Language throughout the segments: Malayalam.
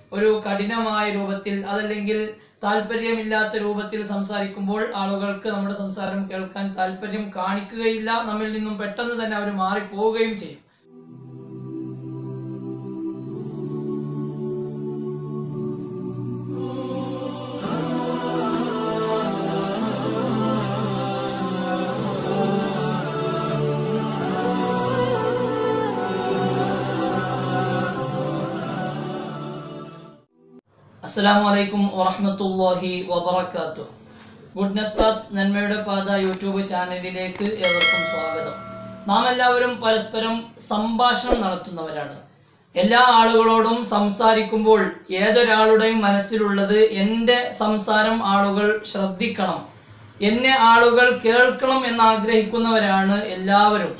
ഒരു കഠിനമായ രൂപത്തിൽ അതല്ലെങ്കിൽ താല്പര്യമില്ലാത്ത രൂപത്തിൽ സംസാരിക്കുമ്പോൾ ആളുകൾക്ക് നമ്മുടെ സംസാരം കേൾക്കാൻ താല്പര്യം കാണിക്കുകയില്ല നമ്മിൽ നിന്നും പെട്ടെന്ന് തന്നെ അവർ മാറിപ്പോവുകയും ചെയ്യും അസ്സലാമു അലൈക്കും വറഹ്മത്തുള്ളാഹി വബറകാതുഹു ഗുഡ്നസ് പാത്ത് നന്മയുടെ പാത യൂട്യൂബ് ചാനലിലേക്ക് ഏവർക്കും സ്വാഗതം നാം എല്ലാവരും പരസ്പരം സംഭാഷണം നടത്തുന്നവരാണ് എല്ലാ ആളുകളോടും സംസാരിക്കുമ്പോൾ ഏതൊരാളുടെയും മനസ്സിലുള്ളത് എൻ്റെ സംസാരം ആളുകൾ ശ്രദ്ധിക്കണം എന്നെ ആളുകൾ കേൾക്കണം എന്ന് ആഗ്രഹിക്കുന്നവരാണ് എല്ലാവരും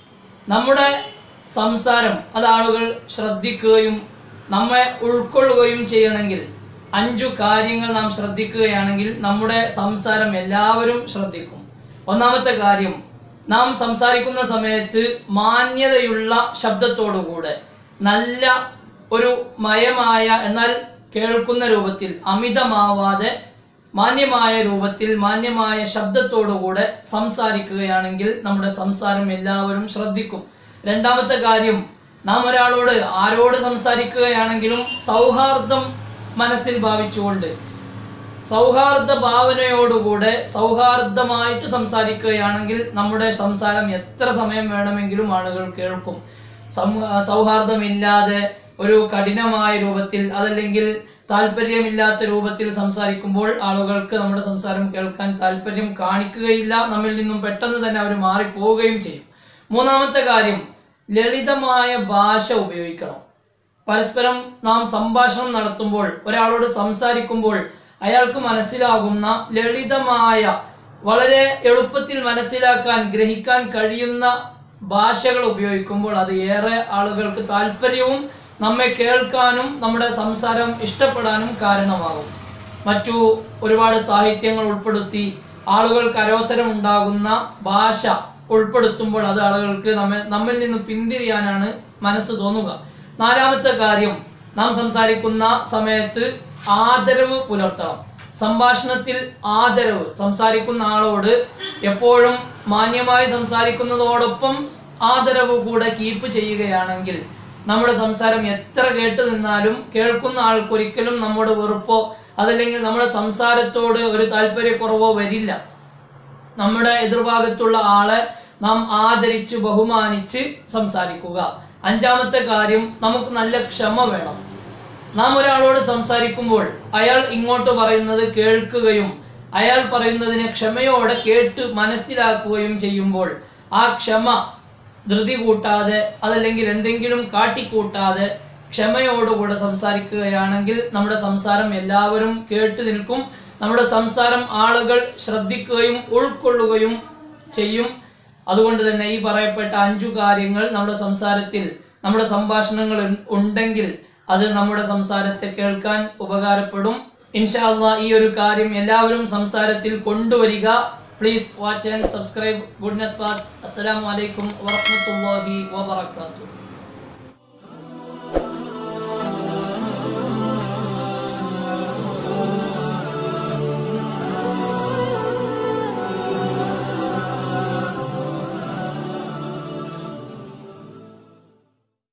നമ്മുടെ സംസാരം അത് ആളുകൾ ശ്രദ്ധിക്കുകയും നമ്മെ ഉൾക്കൊള്ളുകയും ചെയ്യണമെങ്കിൽ അഞ്ചു കാര്യങ്ങൾ നാം ശ്രദ്ധിക്കുകയാണെങ്കിൽ നമ്മുടെ സംസാരം എല്ലാവരും ശ്രദ്ധിക്കും ഒന്നാമത്തെ കാര്യം നാം സംസാരിക്കുന്ന സമയത്ത് മാന്യതയുള്ള ശബ്ദത്തോടുകൂടെ നല്ല ഒരു മയമായ എന്നാൽ കേൾക്കുന്ന രൂപത്തിൽ അമിതമാവാതെ മാന്യമായ രൂപത്തിൽ മാന്യമായ ശബ്ദത്തോടുകൂടെ സംസാരിക്കുകയാണെങ്കിൽ നമ്മുടെ സംസാരം എല്ലാവരും ശ്രദ്ധിക്കും രണ്ടാമത്തെ കാര്യം നാം ഒരാളോട് ആരോട് സംസാരിക്കുകയാണെങ്കിലും സൗഹാർദ്ദം മനസ്സിൽ ഭാവിച്ചുകൊണ്ട് സൗഹാർദ്ദ ഭാവനയോടുകൂടെ സൗഹാർദ്ദമായിട്ട് സംസാരിക്കുകയാണെങ്കിൽ നമ്മുടെ സംസാരം എത്ര സമയം വേണമെങ്കിലും ആളുകൾ കേൾക്കും സം- സൗഹാർദ്ദമില്ലാതെ ഒരു കഠിനമായ രൂപത്തിൽ അതല്ലെങ്കിൽ താല്പര്യമില്ലാത്ത രൂപത്തിൽ സംസാരിക്കുമ്പോൾ ആളുകൾക്ക് നമ്മുടെ സംസാരം കേൾക്കാൻ താല്പര്യം കാണിക്കുകയില്ല നമ്മിൽ നിന്നും പെട്ടെന്ന് തന്നെ അവർ മാറിപ്പോവുകയും ചെയ്യും മൂന്നാമത്തെ കാര്യം ലളിതമായ ഭാഷ ഉപയോഗിക്കണം പരസ്പരം നാം സംഭാഷണം നടത്തുമ്പോൾ ഒരാളോട് സംസാരിക്കുമ്പോൾ അയാൾക്ക് മനസ്സിലാകുന്ന ലളിതമായ വളരെ എളുപ്പത്തിൽ മനസ്സിലാക്കാൻ ഗ്രഹിക്കാൻ കഴിയുന്ന ഭാഷകൾ ഉപയോഗിക്കുമ്പോൾ അത് ഏറെ ആളുകൾക്ക് താല്പര്യവും നമ്മെ കേൾക്കാനും നമ്മുടെ സംസാരം ഇഷ്ടപ്പെടാനും കാരണമാകും മറ്റു ഒരുപാട് സാഹിത്യങ്ങൾ ഉൾപ്പെടുത്തി ആളുകൾക്ക് അരോസരം ഉണ്ടാകുന്ന ഭാഷ ഉൾപ്പെടുത്തുമ്പോൾ അത് ആളുകൾക്ക് നമ്മെ നമ്മിൽ നിന്ന് പിന്തിരിയാനാണ് മനസ്സ് തോന്നുക നാലാമത്തെ കാര്യം നാം സംസാരിക്കുന്ന സമയത്ത് ആദരവ് പുലർത്തണം സംഭാഷണത്തിൽ ആദരവ് സംസാരിക്കുന്ന ആളോട് എപ്പോഴും മാന്യമായി സംസാരിക്കുന്നതോടൊപ്പം ആദരവ് കൂടെ കീപ്പ് ചെയ്യുകയാണെങ്കിൽ നമ്മുടെ സംസാരം എത്ര കേട്ട് നിന്നാലും കേൾക്കുന്ന ആൾക്കൊരിക്കലും നമ്മുടെ വെറുപ്പോ അതല്ലെങ്കിൽ നമ്മുടെ സംസാരത്തോട് ഒരു താല്പര്യക്കുറവോ വരില്ല നമ്മുടെ എതിർഭാഗത്തുള്ള ആളെ നാം ആദരിച്ച് ബഹുമാനിച്ച് സംസാരിക്കുക അഞ്ചാമത്തെ കാര്യം നമുക്ക് നല്ല ക്ഷമ വേണം നാം ഒരാളോട് സംസാരിക്കുമ്പോൾ അയാൾ ഇങ്ങോട്ട് പറയുന്നത് കേൾക്കുകയും അയാൾ പറയുന്നതിനെ ക്ഷമയോടെ കേട്ട് മനസ്സിലാക്കുകയും ചെയ്യുമ്പോൾ ആ ക്ഷമ ധൃതി കൂട്ടാതെ അതല്ലെങ്കിൽ എന്തെങ്കിലും കാട്ടിക്കൂട്ടാതെ ക്ഷമയോടുകൂടെ സംസാരിക്കുകയാണെങ്കിൽ നമ്മുടെ സംസാരം എല്ലാവരും കേട്ട് നിൽക്കും നമ്മുടെ സംസാരം ആളുകൾ ശ്രദ്ധിക്കുകയും ഉൾക്കൊള്ളുകയും ചെയ്യും അതുകൊണ്ട് തന്നെ ഈ പറയപ്പെട്ട അഞ്ചു കാര്യങ്ങൾ നമ്മുടെ സംസാരത്തിൽ നമ്മുടെ സംഭാഷണങ്ങൾ ഉൺ- ഉണ്ടെങ്കിൽ അത് നമ്മുടെ സംസാരത്തെ കേൾക്കാൻ ഉപകാരപ്പെടും ഇൻഷാ അള്ളാ ഈ ഒരു കാര്യം എല്ലാവരും സംസാരത്തിൽ കൊണ്ടുവരിക please watch and subscribe goodness path അസ്സലാമു അലൈക്കും വറഹ്മത്തുള്ളാഹി വബറകാതുഹു